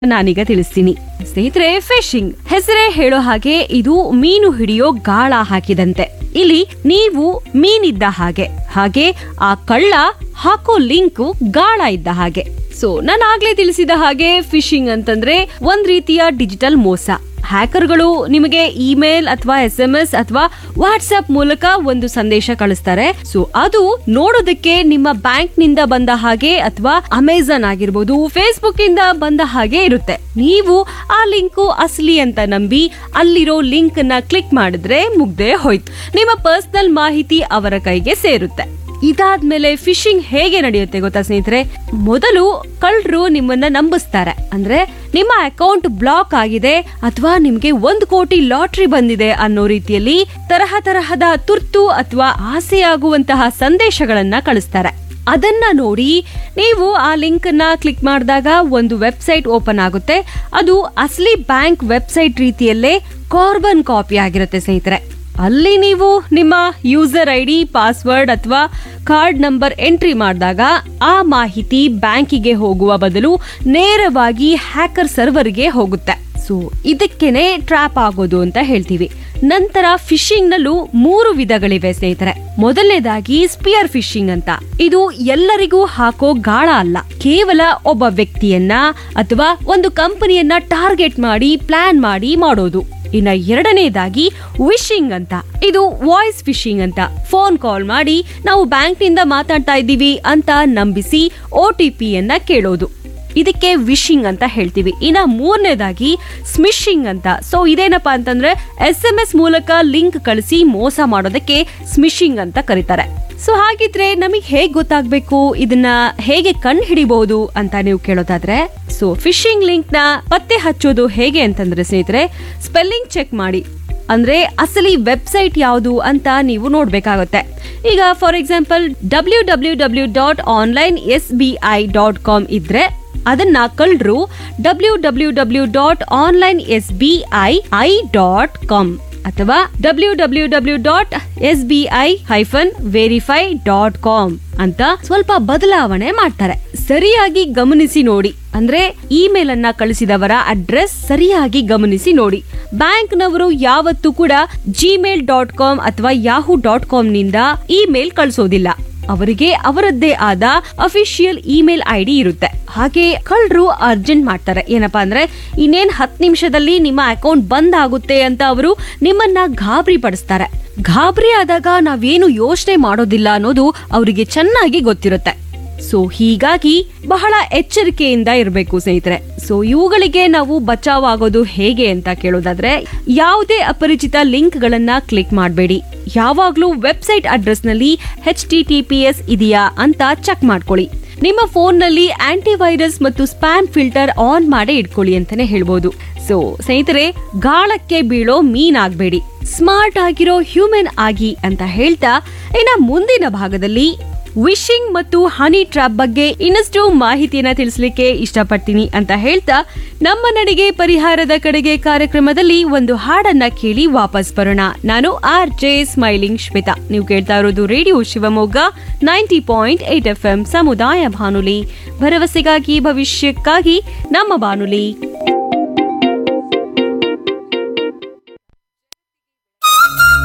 ನಾನೀಗ ತಿಳಿಸ್ತೀನಿ ಸ್ನೇಹಿತರೆ ಫಿಶಿಂಗ್ ಹೆಸರೇ ಹೇಳೋ ಹಾಗೆ ಇದು ಮೀನು ಹಿಡಿಯೋ ಗಾಳ ಹಾಕಿದಂತೆ ಇಲ್ಲಿ ನೀವು ಮೀನಿದ್ದ ಹಾಗೆ ಹಾಗೆ ಆ ಕಳ್ಳ ಹಾಕೋ ಲಿಂಕು ಗಾಳ ಇದ್ದ ಹಾಗೆ ಸೊ ನಾನು ಆಗ್ಲೇ ತಿಳಿಸಿದ ಹಾಗೆ ಫಿಶಿಂಗ್ ಅಂತಂದ್ರೆ ಒಂದ್ ರೀತಿಯ ಡಿಜಿಟಲ್ ಮೋಸ ಹ್ಯಾಕರ್ಗಳು ನಿಮಗೆ ಇಮೇಲ್ ಅಥವಾ ಎಸ್ ಎಂ ಎಸ್ ಅಥವಾ ವಾಟ್ಸ್ಆಪ್ ಮೂಲಕ ಒಂದು ಸಂದೇಶ ಕಳಿಸ್ತಾರೆ ಸೊ ಅದು ನೋಡೋದಕ್ಕೆ ನಿಮ್ಮ ಬ್ಯಾಂಕ್ ನಿಂದ ಬಂದ ಹಾಗೆ ಅಥವಾ ಅಮೆಝಾನ್ ಆಗಿರ್ಬೋದು ಫೇಸ್ಬುಕ್ ಇಂದ ಬಂದ ಹಾಗೆ ಇರುತ್ತೆ ನೀವು ಆ ಲಿಂಕು ಅಸಲಿ ಅಂತ ನಂಬಿ ಅಲ್ಲಿರೋ ಲಿಂಕ್ ನ ಕ್ಲಿಕ್ ಮಾಡಿದ್ರೆ ಮುಗ್ದೇ ಹೋಯ್ತು ನಿಮ್ಮ ಪರ್ಸನಲ್ ಮಾಹಿತಿ ಅವರ ಕೈಗೆ ಸೇರುತ್ತೆ ಇದಾದ್ಮೇಲೆ ಫಿಶಿಂಗ್ ಹೇಗೆ ನಡೆಯುತ್ತೆ ಗೊತ್ತಾ ಸ್ನೇಹಿತರೆ ಮೊದಲು ಕಳ್ಳರು ನಿಮ್ಮನ್ನ ನಂಬಿಸ್ತಾರೆ ಅಂದ್ರೆ ನಿಮ್ಮ ಅಕೌಂಟ್ ಬ್ಲಾಕ್ ಆಗಿದೆ ಅಥವಾ ನಿಮ್ಗೆ ಒಂದು ಕೋಟಿ ಲಾಟ್ರಿ ಬಂದಿದೆ ಅನ್ನೋ ರೀತಿಯಲ್ಲಿ ತರಹ ತರಹದ ತುರ್ತು ಅಥವಾ ಆಸೆಯಾಗುವಂತಹ ಸಂದೇಶಗಳನ್ನ ಕಳಿಸ್ತಾರೆ ಅದನ್ನ ನೋಡಿ ನೀವು ಆ ಲಿಂಕ್ ನ ಕ್ಲಿಕ್ ಮಾಡಿದಾಗ ಒಂದು ವೆಬ್ಸೈಟ್ ಓಪನ್ ಆಗುತ್ತೆ ಅದು ಅಸಲಿ ಬ್ಯಾಂಕ್ ವೆಬ್ಸೈಟ್ ರೀತಿಯಲ್ಲೇ ಕಾರ್ಬನ್ ಕಾಪಿ ಆಗಿರುತ್ತೆ ಸ್ನೇಹಿತರೆ ಅಲ್ಲಿ ನೀವು ನಿಮ್ಮ ಯೂಸರ್ ಐ ಡಿ ಪಾಸ್ವರ್ಡ್ ಅಥವಾ ಕಾರ್ಡ್ ನಂಬರ್ ಎಂಟ್ರಿ ಮಾಡಿದಾಗ ಆ ಮಾಹಿತಿ ಬ್ಯಾಂಕಿಗೆ ಹೋಗುವ ಬದಲು ನೇರವಾಗಿ ಹ್ಯಾಕರ್ ಸರ್ವರ್ಗೆ ಹೋಗುತ್ತೆ ಸೊ ಇದಕ್ಕೇನೆ ಟ್ರ್ಯಾಪ್ ಆಗೋದು ಅಂತ ಹೇಳ್ತೀವಿ ನಂತರ ಫಿಶಿಂಗ್ ನಲ್ಲೂ ಮೂರು ವಿಧಗಳಿವೆ ಸ್ನೇಹಿತರೆ ಮೊದಲನೇದಾಗಿ ಸ್ಪಿಯರ್ ಫಿಶಿಂಗ್ ಅಂತ ಇದು ಎಲ್ಲರಿಗೂ ಹಾಕೋ ಗಾಳ ಅಲ್ಲ ಕೇವಲ ಒಬ್ಬ ವ್ಯಕ್ತಿಯನ್ನ ಅಥವಾ ಒಂದು ಕಂಪನಿಯನ್ನ ಟಾರ್ಗೆಟ್ ಮಾಡಿ ಪ್ಲಾನ್ ಮಾಡಿ ಮಾಡೋದು ಇನ್ನ ಎರಡನೇದಾಗಿ ವಿಶಿಂಗ್ ಅಂತ ಇದು ವಾಯ್ಸ್ ಫಿಶಿಂಗ್ ಅಂತ ಫೋನ್ ಕಾಲ್ ಮಾಡಿ ನಾವು ಬ್ಯಾಂಕ್ ನಿಂದ ಮಾತಾಡ್ತಾ ಇದ್ದೀವಿ ಅಂತ ನಂಬಿಸಿ ಒ ಟಿ ಪಿಯನ್ನ ಕೇಳೋದು ಇದಕ್ಕೆ ವಿಶಿಂಗ್ ಅಂತ ಹೇಳ್ತೀವಿ ಇನ್ನ ಮೂರನೇದಾಗಿ ಸ್ಮಿಶಿಂಗ್ ಅಂತ ಸೊ ಇದೇನಪ್ಪಾ ಅಂತಂದ್ರೆ ಎಸ್ ಎಂ ಎಸ್ ಮೂಲಕ ಲಿಂಕ್ ಕಳಿಸಿ ಮೋಸ ಮಾಡೋದಕ್ಕೆ ಸ್ಮಿಶಿಂಗ್ ಅಂತ ಕರೀತಾರೆ ಸೊ ಹಾಗಿದ್ರೆ ನಮಗೆ ಹೇಗ್ ಗೊತ್ತಾಗ್ಬೇಕು ಇದನ್ನ ಹೇಗೆ ಕಂಡು ಹಿಡಿಬಹುದು ಅಂತ ನೀವು ಕೇಳೋದಾದ್ರೆ ಸೊ ಫಿಶಿಂಗ್ ಲಿಂಕ್ ನ ಪತ್ತೆ ಹಚ್ಚೋದು ಹೇಗೆ ಅಂತಂದ್ರೆ ಸ್ನೇಹಿತರೆ ಸ್ಪೆಲ್ಲಿಂಗ್ ಚೆಕ್ ಮಾಡಿ ಅಂದ್ರೆ ಅಸಲಿ ವೆಬ್ಸೈಟ್ ಯಾವುದು ಅಂತ ನೀವು ನೋಡ್ಬೇಕಾಗುತ್ತೆ ಈಗ for example W W W dot online S B I dot com ಇದ್ರೆ ಅದನ್ನ ಕಳ್ಳರು W W W dot online S B I I dot com ಅಥವಾ W W W dot S B I hyphen verify dot com ಅಂತ ಸ್ವಲ್ಪ ಬದಲಾವಣೆ ಮಾಡ್ತಾರೆ ಸರಿಯಾಗಿ ಗಮನಿಸಿ ನೋಡಿ ಅಂದ್ರೆ ಇಮೇಲ್ ಅನ್ನ ಕಳಿಸಿದವರ ಅಡ್ರೆಸ್ ಸರಿಯಾಗಿ ಗಮನಿಸಿ ನೋಡಿ ಬ್ಯಾಂಕ್ನವರು ಯಾವತ್ತೂ ಕೂಡ ಜಿಮೇಲ್ ಡಾಟ್ ಕಾಮ್ ಅಥವಾ ಯಾಹೂ ಡಾಟ್ ಕಾಮ್ ನಿಂದ ಇಮೇಲ್ ಕಳಿಸೋದಿಲ್ಲ ಅವರಿಗೆ ಅವರದ್ದೇ ಆದ ಅಫಿಷಿಯಲ್ ಇಮೇಲ್ ಐ ಡಿ ಇರುತ್ತೆ ಹಾಗೆ ಕಳ್ಳರು ಅರ್ಜೆಂಟ್ ಮಾಡ್ತಾರೆ ಏನಪ್ಪಾ ಅಂದ್ರೆ ಇನ್ನೇನ್ ಹತ್ತು ನಿಮಿಷದಲ್ಲಿ ನಿಮ್ಮ ಅಕೌಂಟ್ ಬಂದ್ ಆಗುತ್ತೆ ಅಂತ ಅವರು ನಿಮ್ಮನ್ನ ಗಾಬರಿ ಪಡಿಸ್ತಾರೆ ಗಾಬರಿ ಆದಾಗ ನಾವೇನು ಯೋಚನೆ ಮಾಡೋದಿಲ್ಲ ಅನ್ನೋದು ಅವರಿಗೆ ಚೆನ್ನಾಗಿ ಗೊತ್ತಿರುತ್ತೆ ಸೊ ಹೀಗಾಗಿ ಬಹಳ ಎಚ್ಚರಿಕೆಯಿಂದ ಇರಬೇಕು ಸ್ನೇಹಿತರೆ ಸೊ ಇವುಗಳಿಗೆ ನಾವು ಬಚಾವ್ ಆಗೋದು ಹೇಗೆ ಅಂತ ಕೇಳೋದಾದ್ರೆ ಯಾವುದೇ ಅಪರಿಚಿತ ಲಿಂಕ್ ಗಳನ್ನ ಕ್ಲಿಕ್ ಮಾಡಬೇಡಿ ಯಾವಾಗ್ಲೂ ವೆಬ್ಸೈಟ್ ಅಡ್ರೆಸ್ ನಲ್ಲಿ H T T P S ಇದೆಯಾ ಅಂತ ಚೆಕ್ ಮಾಡ್ಕೊಳ್ಳಿ ನಿಮ್ಮ ಫೋನ್ ನಲ್ಲಿ ಆಂಟಿವೈರಸ್ ಮತ್ತು ಸ್ಪ್ಯಾಮ್ ಫಿಲ್ಟರ್ ಆನ್ ಮಾಡೇ ಇಟ್ಕೊಳ್ಳಿ ಅಂತಾನೆ ಹೇಳ್ಬೋದು ಸೊ ಸ್ನೇಹಿತರೆ ಗಾಳಕ್ಕೆ ಬೀಳೋ ಮೀನಾಗ್ಬೇಡಿ ಸ್ಮಾರ್ಟ್ ಆಗಿರೋ ಹ್ಯೂಮನ್ ಆಗಿ ಅಂತ ಹೇಳ್ತಾ ಇನ್ನ ಮುಂದಿನ ಭಾಗದಲ್ಲಿ ವಿಶಿಂಗ್ ಮತ್ತು ಹನಿ ಟ್ರಾಪ್ ಬಗ್ಗೆ ಇನ್ನಷ್ಟು ಮಾಹಿತಿಯನ್ನ ತಿಳಿಸ್ಲಿಕ್ಕೆ ಇಷ್ಟಪಡ್ತೀನಿ ಅಂತ ಹೇಳ್ತಾ ನಮ್ಮ ನಡಿಗೆ ಪರಿಹಾರದ ಕಡೆಗೆ ಕಾರ್ಯಕ್ರಮದಲ್ಲಿ ಒಂದು ಹಾಡನ್ನ ಕೇಳಿ ವಾಪಸ್ ಬರೋಣ ನಾನು ಆರ್ ಜೆ ಸ್ಮೈಲಿಂಗ್ ಶ್ವೇತಾ ನೀವು ಕೇಳ್ತಾ ಇರೋದು radio Shivamogga ninety point eight F M ಸಮುದಾಯ ಬಾನುಲಿ ಭರವಸೆಗಾಗಿ ಭವಿಷ್ಯಕ್ಕಾಗಿ ನಮ್ಮ ಬಾನುಲಿ